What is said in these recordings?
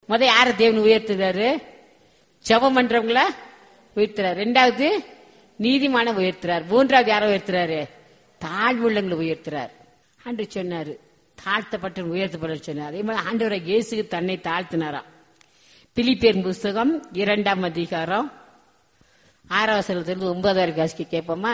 முத யார தேவன் உயர்த்துறாரு ஜெபம் பண்றவங்கள உயர்த்துறாரு ரெண்டாவது நீதிமான உயர்த்துறார் மூன்றாவது யாரை உயர்த்துறாரு தாழ்வுள்ளங்களை உயர்த்துறார் ஆண்டு சொன்னாரு தாழ்த்தப்பட்ட உயர்த்தப்பட சொன்னார் அதே மாதிரி ஆண்டவரை இயேசுக்கு தன்னை தாழ்த்தினாராம் பிலிப்பியர் புஸ்தகம் இரண்டாம் அதிகாரம் ஆறாவது வசனத்திலிருந்து ஒன்பதாவது காசிக்கு கேட்போமா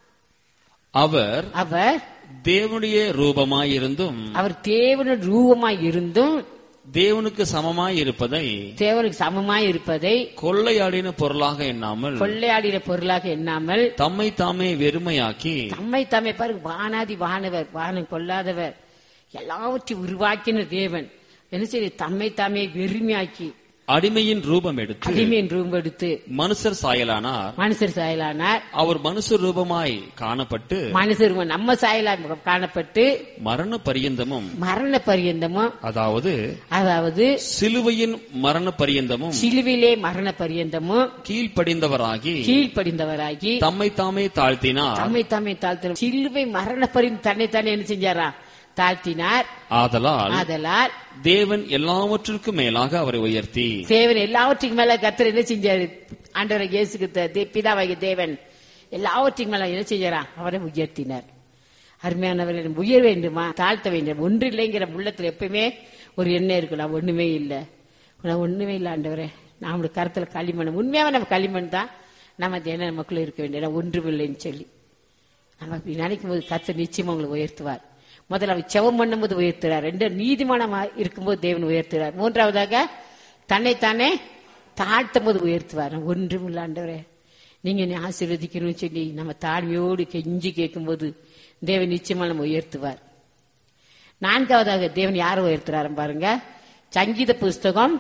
அவர் அவர் தேவனுடைய ரூபமாயிருந்தும் அவர் தேவனுடைய ரூபமாய் இருந்தும் தேவனுக்கு சமமாய் இருப்பதை தேவனுக்கு சமமாய் இருப்பதை கொள்ளையாடின பொருளாக எண்ணாமல் கொள்ளையாடின பொருளாக எண்ணாமல் தம்மை தாமே வெறுமையாக்கி தம்மை தம்மை பாருங்க வானாதி வானவர் வானம் கொள்ளாதவர் எல்லாவற்றையும் உருவாக்கின தேவன் என்ன செய்ய தம்மை தாமே வெறுமையாக்கி அடிமையின் ரூபம் எடுத்து அடிமையின் ரூபம் எடுத்து மனுஷர் சாயலானார் மனுஷர் சாயலானார் அவர் மனுஷர் ரூபமாய் காணப்பட்டு மனுஷர் நம்ம சாயலா காணப்பட்டு மரண பரியந்தமும் மரண பரியந்தமும் அதாவது அதாவது சிலுவையின் மரண பரியந்தமும் சிலுவிலே மரண பரியந்தமும் கீழ்ப்படிந்தவராகி கீழ்ப்படிந்தவராகி தம்மை தாமே தாழ்த்தினார் தம்மை தம்மை தாழ்த்தின சிலுவை மரண பரிந்து தன்னை தானே என்ன செஞ்சாரா தாழ்த்தினார் ஆதலால் ஆதலால் தேவன் எல்லாவற்றிற்கும் மேலாக அவரை உயர்த்தி தேவன் எல்லாவற்றுக்கும் மேல கத்தர் என்ன செஞ்சாரு ஆண்டவரை இயேசுக்கு த- தே- பிதாவாகிய தேவன் எல்லாவற்றுக்கும் மேல என்ன செஞ்சாரா அவரை உயர்த்தினார் அருமையானவர்கள் உயர் வேண்டுமா தாழ்த்த வேண்டும் ஒன்று இல்லைங்கிற உள்ளத்துல எப்பயுமே ஒரு எண்ணம் இருக்கு நான் ஒண்ணுமே இல்லை நான் ஒண்ணுமே இல்லை ஆண்டவரே நம்மளுடைய கருத்துல களிமண் உண்மையாவே நம்ம களிமண் தான் நம்ம தினம் நமக்குள்ள இருக்க வேண்டிய நான் ஒன்றுமில்லைன்னு சொல்லி நம்ம அப்படி நினைக்கும் போது கர்த்தர் நிச்சயமா உங்களை உயர்த்துவார் முதல்ல அவர் செவம் பண்ணும்போது உயர்த்துறார் ரெண்டு நீதிமானமா இருக்கும்போது தேவன் உயர்த்துறார் மூன்றாவதாக தன்னைத்தானே தாழ்த்தும் போது உயர்த்துவார் ஒன்றும் இல்லாண்டவரே நீங்க என்னை ஆசீர்வதிக்கணும்னு சொல்லி நம்ம தாழ்மையோடு கெஞ்சி கேட்கும்போது தேவன் நிச்சயமா நம்ம உயர்த்துவார் நான்காவதாக தேவன் யாரை உயர்த்துறாரு பாருங்க சங்கீத புஸ்தகம்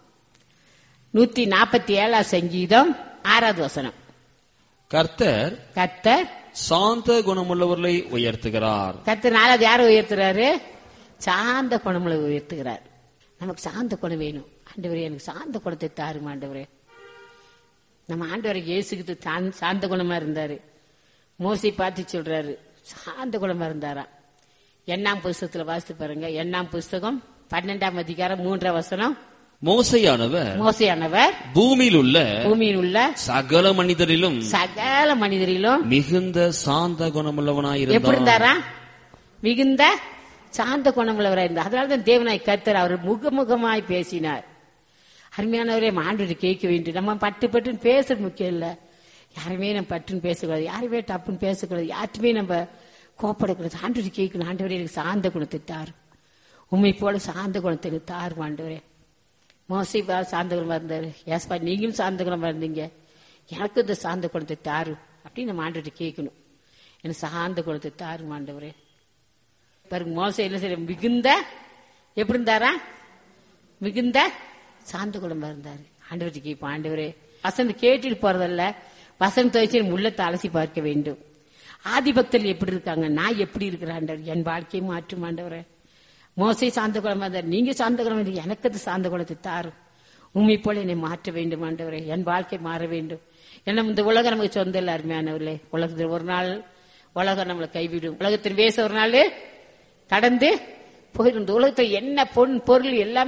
நூத்தி நாற்பத்தி ஏழாம் சங்கீதம் ஆறாவது வசனம் கர்த்தர் கர்த்தர் சாந்த குணமுள்ளவர்களை உயர்த்துகிறார் கர்த்தர் நாலாவது யாரை உயர்த்துறாரு சாந்த குணமுள்ள உயர்த்துகிறார் நமக்கு சாந்த குணம் வேணும் ஆண்டவரே எனக்கு சாந்த குணத்தை தாரும் ஆண்டவரே நம்ம ஆண்டவரை இயேசுக்கு தான் சாந்த குணமா இருந்தாரு மோசை பார்த்து சொல்றாரு சாந்த குணமா இருந்தாரா எண்ணாம் புஸ்தகத்துல வாசித்து பாருங்க எண்ணாம் புஸ்தகம் பன்னெண்டாம் அதிகாரம் மூன்றாம் வசனம் மோசையானவர் மோசையானவர் பூமியில் உள்ள பூமியில் உள்ள சகல மனிதரிலும் சகல மனிதரிலும் மிகுந்த சாந்த எப்படி குணமுள்ளவனாயிருந்தார் இருந்தாரா மிகுந்த சாந்த குணமுள்ளவராக இருந்தார் அதனாலதான் தேவனாய் கர்த்தர் அவர் முகமுகமாய் பேசினார் அருமையானவரே ஆண்டு கேட்க வேண்டும் நம்ம பட்டு பட்டுன்னு பேசுறது முக்கியம் இல்ல யாருமே நம்ம பட்டுன்னு பேசக்கூடாது யாருமே டப்புன்னு பேசக்கூடாது யார்ட்டுமே நம்ம கோப்படக்கூடாது ஆண்டு கேட்கணும் ஆண்டவரே எனக்கு சாந்த குணத்தை தாரு உண்மை போல சாந்த குணத்தை எனக்கு தாரும் ஆண்டவரே மோசி பா சாந்த குணமா இருந்தாரு ஏஸ்பா நீங்களும் சாந்த குணமா இருந்தீங்க எனக்கு இந்த சாந்த குணத்தை தாரு அப்படின்னு நம்ம ஆண்டு கேட்கணும் எனக்கு சாந்த குணத்தை தாரும் ஆண்டவரே பாருங்க மோசம் என்ன செய்ய மிகுந்த எப்படி இருந்தாரா மிகுந்த சாந்த குணமா இருந்தாரு ஆண்டவர்கிட்ட கேட்போம் ஆண்டவரே வசந்த் கேட்டுட்டு போறதல்ல வசந்த் வச்சு உள்ளத்தை அலசி பார்க்க வேண்டும் ஆதிபக்தர்கள் எப்படி இருக்காங்க நான் எப்படி இருக்கிறேன் ஆண்டவர் என் வாழ்க்கையை மாற்றும் ஆண்டவரே மோசை சாந்த குணமா இருந்தார் நீங்க சாந்த குணம் இல்லை எனக்கு அது சாந்த குணத்தை தாரும் உண்மை போல என்னை மாற்ற வேண்டும் ஆண்டவரே என் வாழ்க்கை மாற வேண்டும் ஏன்னா இந்த உலகம் நமக்கு சொந்த இல்லை அருமையானவர்களே உலகத்தில் ஒரு நாள் உலகம் நம்மளை கைவிடும் உலகத்தின் வேச ஒரு நாள் கடந்து போயிடும் இந்த உலகத்தில் என்ன பொன் பொருள் எல்லாமே